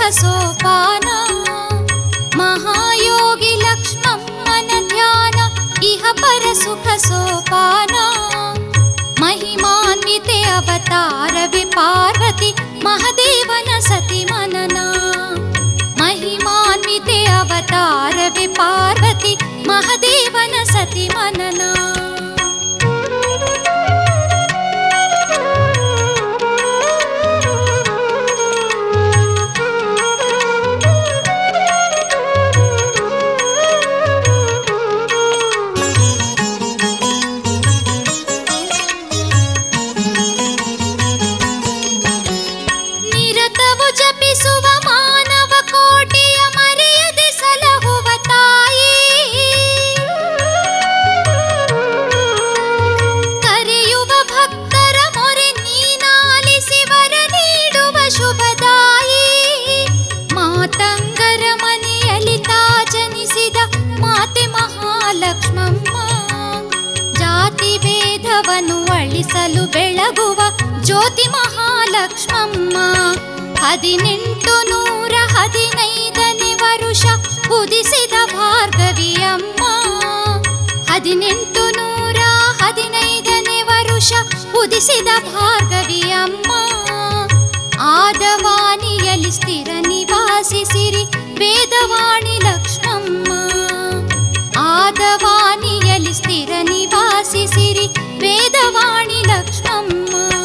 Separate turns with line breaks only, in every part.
ಸೋಪಾನ ಮಹಾಯೋಗಿ ಲಕ್ಷ್ಮಮ್ಮನ ಧ್ಯಾನ ಇಹ ಪರ ಸುಖ ಸೋಪಾನ ಮಹಿಮಾನ್ವಿತೆ ಅವತಾರವಿ ಪಾರ್ವತಿ ಮಹದೇವನ ಸತಿ ಮನನ ಮಹಿಮಾನ್ವಿತೆ ಅವತಾರವಿ ಪಾರ್ವತಿ ಮಹದೇವನ ಸತಿ ಮನನ ನಿರತವು ಜಪಿಸುವ ಮಾನವ ಕೋಟಿಯ ಮರೆಯದೆ ಸಲಹುವ ತಾಯಿ ಕರೆಯುವ ಭಕ್ತರ ಮೊರೆ ನೀನಾಲಿಸಿ ವರ ನೀಡುವ ಶುಭದಾಯಿ ಮಾತಂಗರ ಮನೆಯಲ್ಲಿ ತಾಜನಿಸಿದ ಮಾತೆ ಮಹಾಲಕ್ಷ್ಮಮ್ಮ ಜಾತಿ ಭೇದವನ್ನು ಅಳಿಸಲು ಬೆಳಗುವ ಜ್ಯೋತಿ ಮಹಾಲಕ್ಷ್ಮಮ್ಮ ಹದಿನೆಂಟು ನೂರ ಹದಿನೈದನೇ ವರುಷ ಉದಿಸಿದ ಭಾರ್ಗವಿಯಮ್ಮ ಹದಿನೆಂಟು ನೂರ ಹದಿನೈದನೇ ವರುಷ ಉದಿಸಿದ ಭಾರ್ಗವಿಯಮ್ಮ ಆದವಾಣಿಯಲ್ಲಿ ಸ್ಥಿರ ನಿವಾಸಿಸಿರಿ ವೇದವಾಣಿ ಲಕ್ಷ್ಮಮ್ಮ ಆದವಾಣಿಯಲ್ಲಿ ಸ್ಥಿರ ನಿವಾಸಿಸಿರಿ ವೇದವಾಣಿ ಲಕ್ಷ್ಮಮ್ಮ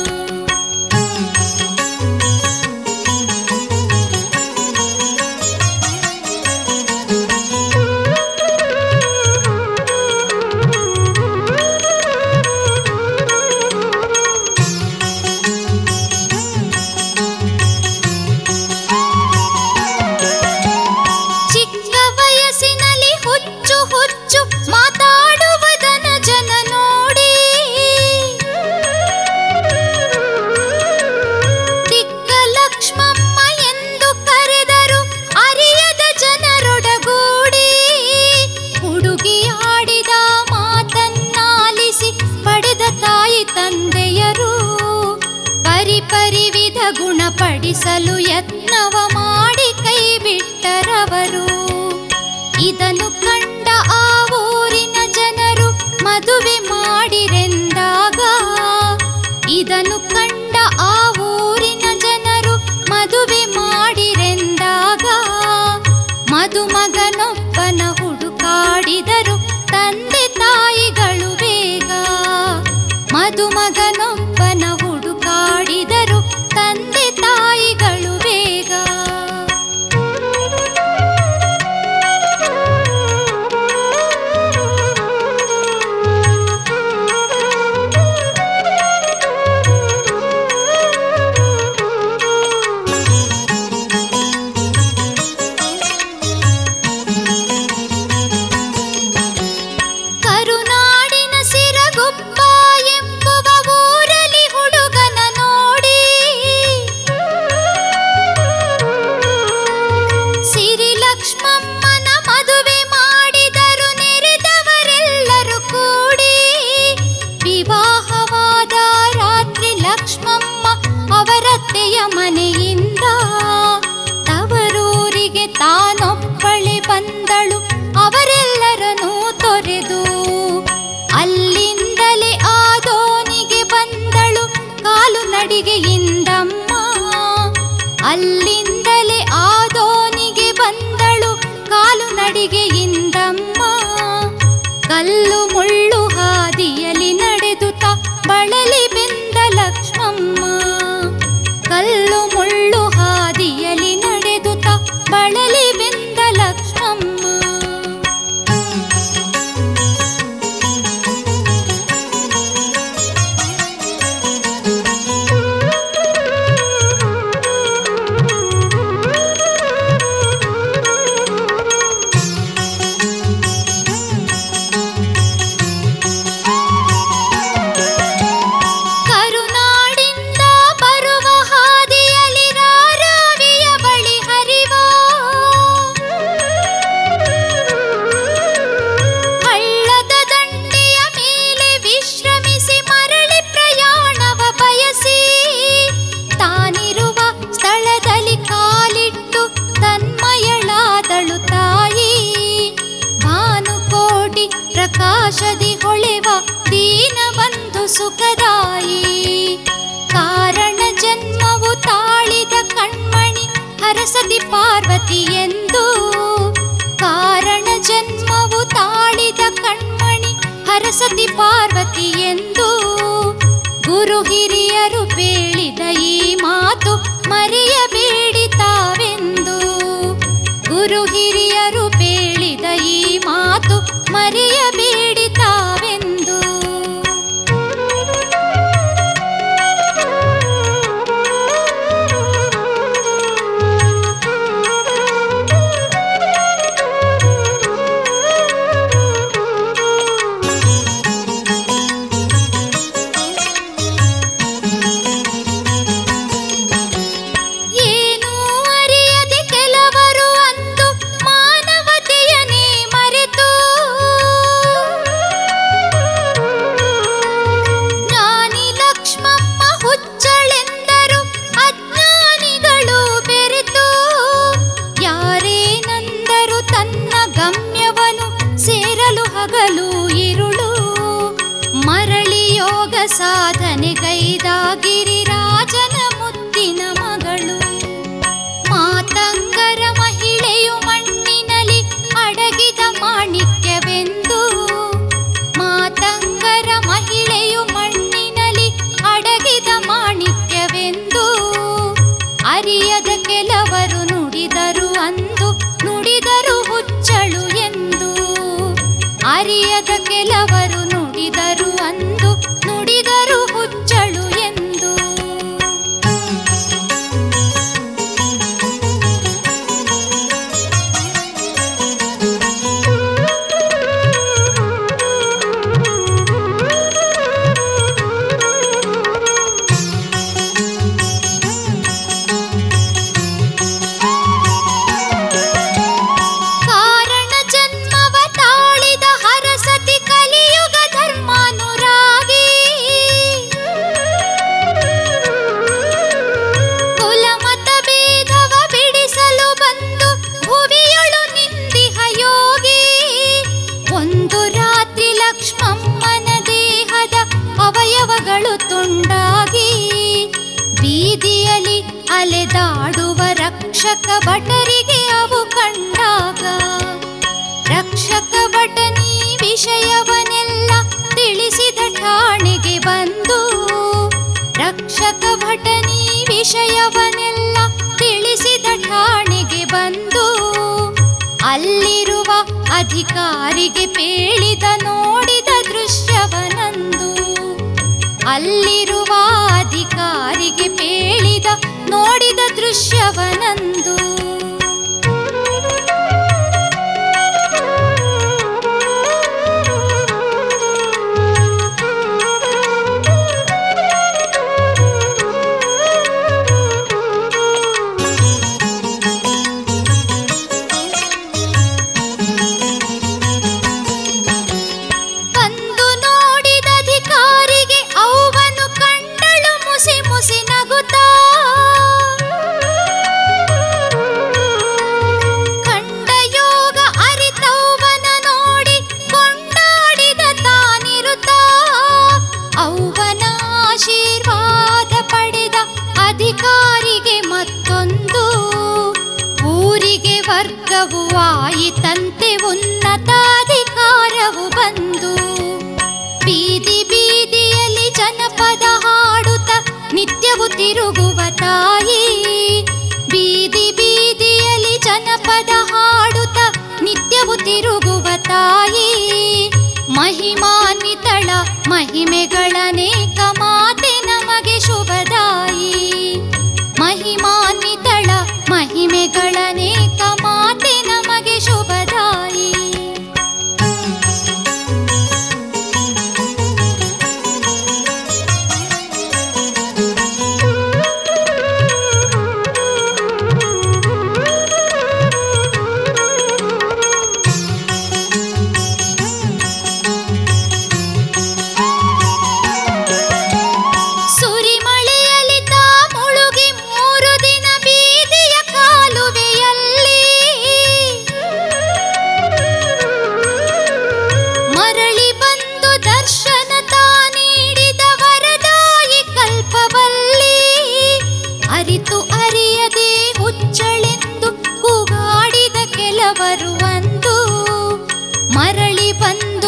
ಚಿಕ್ಕ ವಯಸ್ಸಿನಲ್ಲಿ ಹುಚ್ಚು ಹುಚ್ಚು ಮಾತಾಡುವುದನ ಜನ ನೋಡಿ ದಿಕ್ಕ ಲಕ್ಷ್ಮಮ್ಮ ಎಂದು ಕರೆದರು ಅರಿಯದ ಜನರೊಡಗೂಡಿ ಹುಡುಗಿ ಆಡಿದ ಮಾತನ್ನಾಲಿಸಿ ಪಡೆದ ತಾಯಿ ತಂದೆಯರು ಪರಿ ಪರಿವಿಧ ಗುಣಪಡಿಸಲು ಯತ್ನವ ಮಾಡಿ ಕೈ ಬಿಟ್ಟರವರು ಇದನ್ನು ಕಂಡ ಆ ಊರಿನ ಜನರು ಮದುವೆ ಮಾಡಿರೆಂದಾಗ ಇದನ್ನು ಕಂಡ ಆ ಊರಿನ ಜನರು ಮದುವೆ ಮಾಡಿರೆಂದಾಗ ಮದುಮಗನೊಬ್ಬನ ಹುಡುಕಾಡಿದರು ತಂದೆ ತಾಯಿಗಳು ಬೇಗ ಮದುಮಗನೊಬ್ಬನ ಹುಡುಕಾಡಿದರು ತಂದೆ ತಾಯಿಗಳು ಬೇಗ ಕರುನಾಡಿನ ಸಿರಗುಪ್ಪ ಎಂಬುವ ಊರಲ್ಲಿ ಹುಡುಗನ ನೋಡಿ ಸಿರಿ ಲಕ್ಷ್ಮಮ್ಮನ ಮದುವೆ ಮಾಡಿದರು ನೆರೆದವರೆಲ್ಲರೂ ಕೂಡಿ ವಿವಾಹವಾದ ರಾತ್ರಿ ಲಕ್ಷ್ಮಮ್ಮ ಅವರತ್ತೆಯ ಮನೆಯಿಂದ ತವರೂರಿಗೆ ತಾನೊಬ್ಬಳೆ ಬಂದಳು ಅವರೆಲ್ಲರನ್ನೂ ತೊರೆದು ಅಲ್ಲಿಂದಲೇ ಆದೋನಿಗೆ ಬಂದಳು ಕಾಲು ನಡಿಗೆಯಿಂದಮ್ಮ ಅಲ್ಲಿಂದಲೇ ಆದೋನಿಗೆ ಬಂದಳು ಕಾಲು ನಡಿಗೆಯಿಂದಮ್ಮ ಕಲ್ಲು ಮುಳ್ಳು ಹಾದಿಯಲ್ಲಿ ನಡೆದುತ್ತ ಬಳಲಿ ಬೆಂದ ಲಕ್ಷ್ಮಮ್ಮ ಕಲ್ಲು ಮುಳ್ಳು ಹಾದಿಯಲ್ಲಿ ನಡೆದುತ್ತ ಬಳಲಿ ಬೆಂದ ಲಕ್ಷ್ಮಮ್ಮ ಪ್ರಕಾಶದಿ ಹೊಳೆವ ದೀನ ಬಂಧು ಸುಖದಾಯಿ ಕಾರಣ ಜನ್ಮವು ತಾಳಿದ ಕಣ್ಮಣಿ ಹರಸದಿ ಪಾರ್ವತಿ ಎಂದು ಕಾರಣ ಜನ್ಮವು ತಾಳಿದ ಕಣ್ಮಣಿ ಹರಸತಿ ಪಾರ್ವತಿ ಎಂದು ಗುರು ಹಿರಿಯರು ಬೇಳಿದ ಈ ಮಾತು ಮರೆಯಬೇಡಿ ತಾವೆಂದು ಗುರು ಹಿರಿಯರು ಬೇಳಿದ ಈ ಮಾತು ಮರೆಯಬೇಡಿ ತಾವೆಂದು ಏನೂ ಅರಿಯದೆ ಕೆಲವರು ಅಂದು ಮಾನವತೆಯನೇ ಮರೆತು ಜ್ಞಾನಿ ಲಕ್ಷ್ಮಮ್ಮ ಹುಚ್ಚಳೆಂದರು ಅಜ್ಞಾನಿಗಳು ಬೆರೆತು ಯಾರೇನಂದರು ತನ್ನ ಗಮ್ಯವನು ಸೇರಲು ಹಗಲು ಇರುಳು ಮರಳಿ ಯೋಗ ಸಾಧನೆಗೈದ ಗಿರಿರಾಜನ ಮುತ್ತಿನ ಮಗಳು ಮಾತಂಗರ ಮಹಿಳೆಯು ಮಣ್ಣಿನಲ್ಲಿ ಅಡಗಿದ ಮಾಣಿಕ್ಯವೆಂದು ಮಾತಂಗರ ಮಹಿಳೆಯು ಮಣ್ಣಿನಲ್ಲಿ ಅಡಗಿದ ಮಾಣಿಕ್ಯವೆಂದು ಅರಿಯದ ಕೆಲವರು ನುಡಿದರು ಅಂದು ನುಡಿದರು ಹುಚ್ಚಳು ಎಂದು ಅರಿಯದ ಕೆಲವರು ನುಡಿದರು ಅಂದು ನುಡಿದರು ಹುಚ್ಚಳು ಎಂದು ಕಾರಣ ಜನ್ಮವ ತಾಳಿದ ಹರಸತಿ ಕಲಿಯುಗ ಧರ್ಮಾನುರಾಗಿ ಕುಲಮತ ಭೇದವ ಬಿಡಿಸಲು ಬಂದು ಭುವಿಯೊಳು ನಿಂದಿಹ ಯೋಗಿ ಒಂದು ರಾತ್ರಿ ಲಕ್ಷ್ಮಮ್ಮನ ದೇಹದ ಅವಯವಗಳು ತುಂಡಾಗಿ ಬೀದಿಯಲ್ಲಿ ಅಲೆದಾಡುವ ರಕ್ಷಕ ಭಟರಿಗೆ ಅವು ಕಂಡಾಗ ರಕ್ಷಕ ಭಟನಿ ವಿಷಯವನ್ನೆಲ್ಲ ತಿಳಿಸಿದ ಠಾಣೆಗೆ ಬಂದು ರಕ್ಷಕ ಭಟನಿ ವಿಷಯವನ್ನೆಲ್ಲ ತಿಳಿಸಿದ ಠಾಣೆಗೆ ಬಂದು ಅಲ್ಲಿರುವ ಅಧಿಕಾರಿಗೆ ಪೇಳಿದ ನೋಡಿದ ದೃಶ್ಯವನಂದು ಅಲ್ಲಿರುವ ಅಧಿಕಾರಿಗೆ ಪೇಳಿದ ನೋಡಿದ ದೃಶ್ಯವನಂದು ಬಂದು ನೋಡಿದ ಅಧಿಕಾರಿಗೆ ಅವನು ಕಂಡಳು ಮುಸಿ ಮುಸಿ ನಗುತ್ತಾ ಕಂಡ ಯೋಗ ಅರಿತೌವನ ನೋಡಿ ಕೊಂಡಾಡಿದ ತಾನಿರುತ್ತಾ ಅವ್ವನ ಆಶೀರ್ವಾದ ಪಡೆದ ಅಧಿಕಾರಿಗೆ ಮತ್ತೊಂದು ಊರಿಗೆ ವರ್ಗವು ಆಯಿತಂತೆ ಉನ್ನತಾಧಿಕಾರವು ಬಂದು ಬೀದಿ ಬೀದಿಯಲ್ಲಿ ಜನಪದ ಹಾಡುತ್ತ ನಿತ್ಯವು ತಿರುಗುವ ತಾಯಿ ಬೀದಿ ಬೀದಿಯಲ್ಲಿ ಜನಪದ ಹಾಡುತ್ತ ನಿತ್ಯವು ತಿರುಗುವ ತಾಯಿ ಮಹಿಮಾನ್ವಿತಳ ಮಹಿಮೆಗಳನೇಕ ಮಾತೆ ನಮಗೆ ಶುಭದಾಯಿ ಮಹಿಮಾನ್ವಿತಳ ಮಹಿಮೆಗಳನೇಕ ಮಾತೆ ನಮಗೆ ಶುಭದಾಯಿ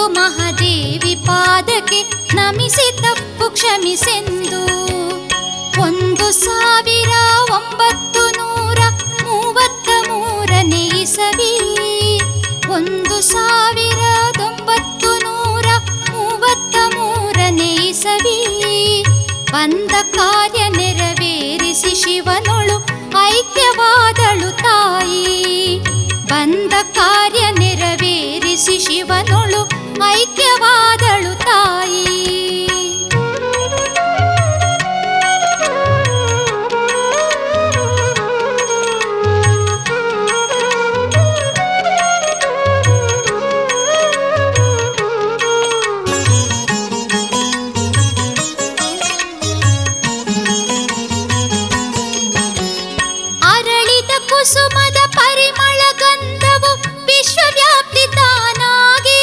ಮಹಾದೇವಿ ಪಾದಕ್ಕೆ ನಮಿಸಿ ತಪ್ಪು ಕ್ಷಮಿಸೆಂದು ಒಂದು ಸಾವಿರ ಒಂಬತ್ತು ನೂರ ಮೂವತ್ತ ಮೂರನೇ ಇಸವಿ ಒಂದು ಸಾವಿರದೊಂಬತ್ತು ನೂರ ಮೂವತ್ತ ಮೂರನೇ ಇಸವಿ ಬಂದ ಕಾರ್ಯ ನೆರವೇರಿಸಿ ಶಿವನೊಳು ಐಕ್ಯವಾದಳು ತಾಯಿ ಬಂದ ಕಾರ್ಯ ನೆರವೇರಿಸಿ ಶಿವನೊಳು ಐಕ್ಯವಾದಳು ತಾಯಿ ಅರಳಿದ ಕುಸುಮದ ಪರಿಮಳ ಗಂಧವು ವಿಶ್ವವ್ಯಾಪ್ತಿ ತಾನಾಗಿ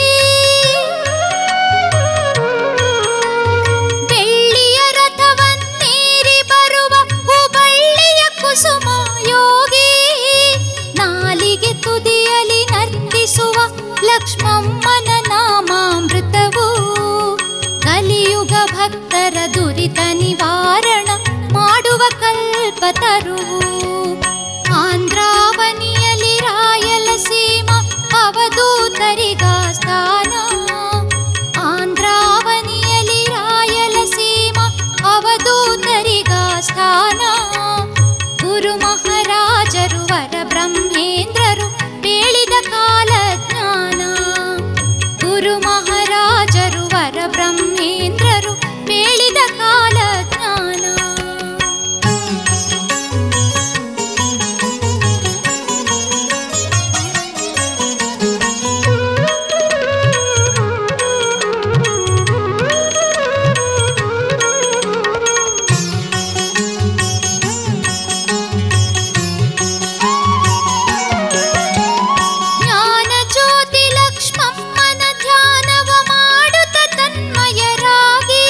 ಬೆಳ್ಳಿಯ ರಥವನ್ನೇರಿ ಬರುವ ಹುಬಳ್ಳಿಯ ಕುಸುಮ ಯೋಗಿ ನಾಲಿಗೆ ತುದಿಯಲಿ ನರ್ತಿಸುವ ಲಕ್ಷ್ಮಮ್ಮನ ನಾಮಾಮೃತವು ಕಲಿಯುಗ ಭಕ್ತರ ದುರಿತ ನಿವಾರಣ ಮಾಡುವ ಕಲ್ಪತರುವು ಆಂಧ್ರಾವನಿಯಲ್ಲಿ ರಾಯಲಸೀಮ ಅವಧೂತರಿಗ ಸ್ಥಾನ ಆಂಧ್ರಾವನಿಯಲ್ಲಿ ರಾಯಲಸೀಮ ಅವಧೂತರಿಗ ಸ್ಥಾನ ಗುರು ಮಹಾರಾಜರು ವರ ಬ್ರಹ್ಮೇಂದ್ರರು ಬೇಳಿದ ಕಾಲ ಜ್ಞಾನ ಗುರು ಮಹಾರಾಜರು ವರ ಬ್ರಹ್ಮೇಂದ್ರರು ಬೇಳಿದ ಕಾಲ ಜ್ಞಾನ ಜ್ಞಾನ ಜ್ಯೋತಿ ಲಕ್ಷ್ಮಮ್ಮನ ಧ್ಯಾನವ ಮಾಡುತ್ತ ತನ್ಮಯರಾಗಿ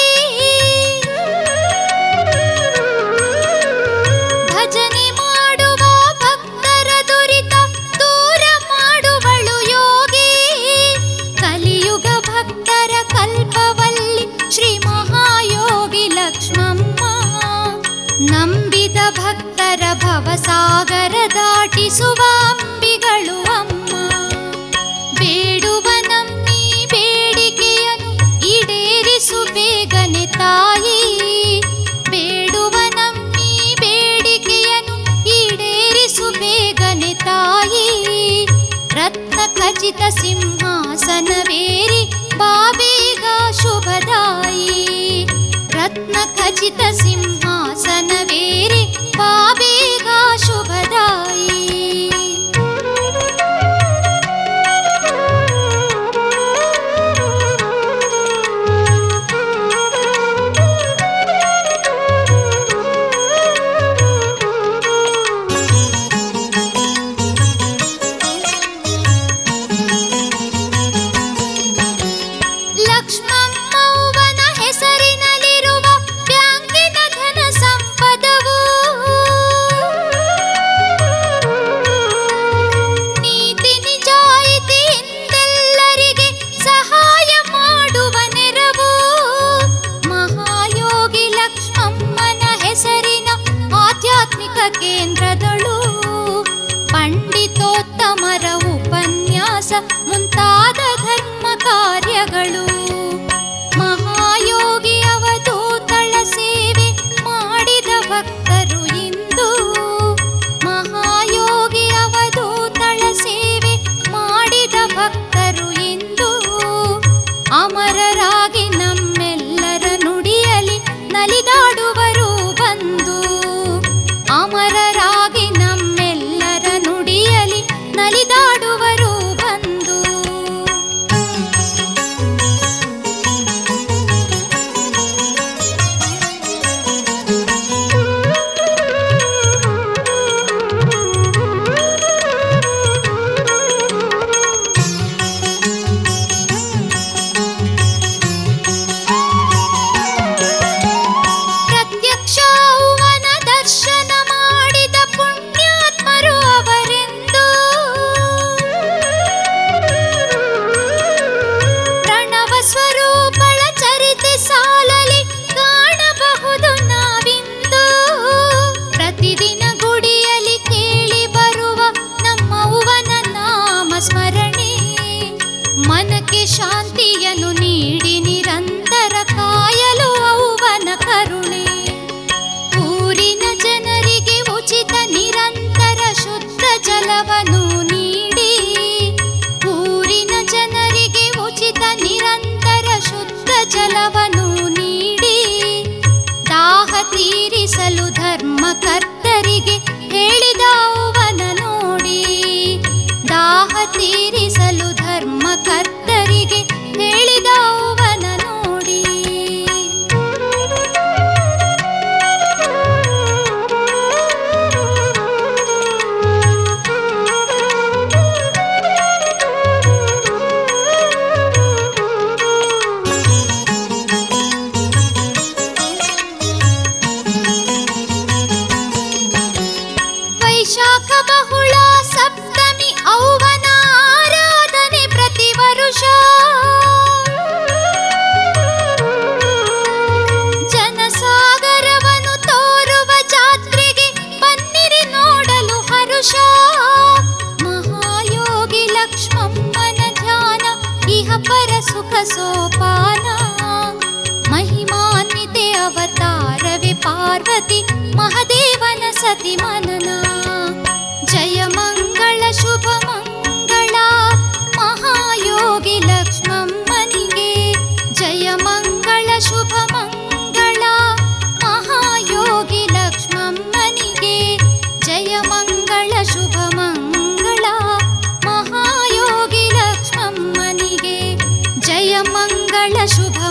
ಭಜನೆ ಮಾಡುವ ಭಕ್ತರ ದುರಿತ ದೂರ ಮಾಡುವಳು ಯೋಗಿ ಕಲಿಯುಗ ಭಕ್ತರ ಕಲ್ಪವಲ್ಲಿ ಶ್ರೀ ಮಹಾಯೋಗಿ ಲಕ್ಷ್ಮಮ್ಮ ನಂಬಿದ ಭಕ್ತರ ಭವಸಾಗರ ದಾಟಿಸುವ ಅಂಬಿಗಳು ಅಮ್ಮ ಬೇಡುವ ನಮ್ಮಿ ಬೇಡಿಕೆಯನ್ನು ಈಡೇರಿಸು ಬೇಗನೆ ತಾಯಿ ಬೇಡುವ ನಮ್ಮಿ ಬೇಡಿಕೆಯನ್ನು ಈಡೇರಿಸು ಬೇಗನೆ ತಾಯಿ ರತ್ನ ಖಚಿತ ಸಿಂಹಾಸನವೇರಿ ಬಾಬೇಗ ಶುಭದಾಯಿ ರತ್ನ ಖಚಿತ ಸಿಂಹಾಸನವೇರಿ ಬಾಬೇಗ ಶುಭದಾಯಿ ಲಕ್ಷ್ಮಮ್ಮವ್ವನ ಹೆಸರಿನಲ್ಲಿರುವ ಬ್ಯಾಂಕಿನ ಧನ ಸಂಪದವು ಶಾಂತಿಯನ್ನು ನೀಡಿ ನಿರಂತರ ಕಾಯಲು ಅವ್ವನ ಕರುಣೆ ಊರಿನ ಜನರಿಗೆ ಉಚಿತ ನಿರಂತರ ಶುದ್ಧ ಜಲವನ್ನು ನೀಡಿ ಊರಿನ ಜನರಿಗೆ ಉಚಿತ ನಿರಂತರ ಶುದ್ಧ ಜಲವನ್ನು ನೀಡಿ ದಾಹ ತೀರಿಸಲು ಧರ್ಮ ಕರ್ತರಿಗೆ ಹೇಳಿದ ಅವ್ವನ ನೋಡಿ ದಾಹ ತೀರಿಸಲು ಧರ್ಮ ಕರ್ತರಿಗೆ ಹೇಳಿದ ಅವ್ವನ ನೋಡಿ ವೈಶಾಖ ಬಹುಳ ಸಪ್ತಮಿ ಔವನ ಆರಾಧನೆ ಪ್ರತಿ ವರುಷ ಜನಸಾಗರವನ್ನು ತೋರುವ ಜಾತ್ರೆಗೆ ಬನ್ನಿರಿ ನೋಡಲು ಹರುಷ ಮಹಾಯೋಗಿ ಲಕ್ಷ್ಮಮ್ಮನ ಧ್ಯಾನ ಇಹ ಪರ ಸುಖ ಸೋಪಾನ ಮಹಿಮಾನ್ವಿತೆ ಅವತಾರವೇ ಪಾರ್ವತಿ ಮಹದೇವನ ಸತಿ ಮನನ ಜಯ ಮಂಗಳ ಶುಭ ಮಂಗಳ ಮಹಾಯೋಗಿ ಲಕ್ಷ್ಮಮ್ಮನಿಗೆ ಜಯ ಮಂಗಳ ಶುಭ ಮಂಗಳ ಮಹಾಯೋಗಿ ಲಕ್ಷ್ಮಮ್ಮನಿಗೆ ಜಯ ಮಂಗಳ ಶುಭ ಮಂಗಳ ಮಹಾಯೋಗಿ ಲಕ್ಷ್ಮಮ್ಮನಿಗೆ ಜಯ ಮಂಗಳ ಶುಭ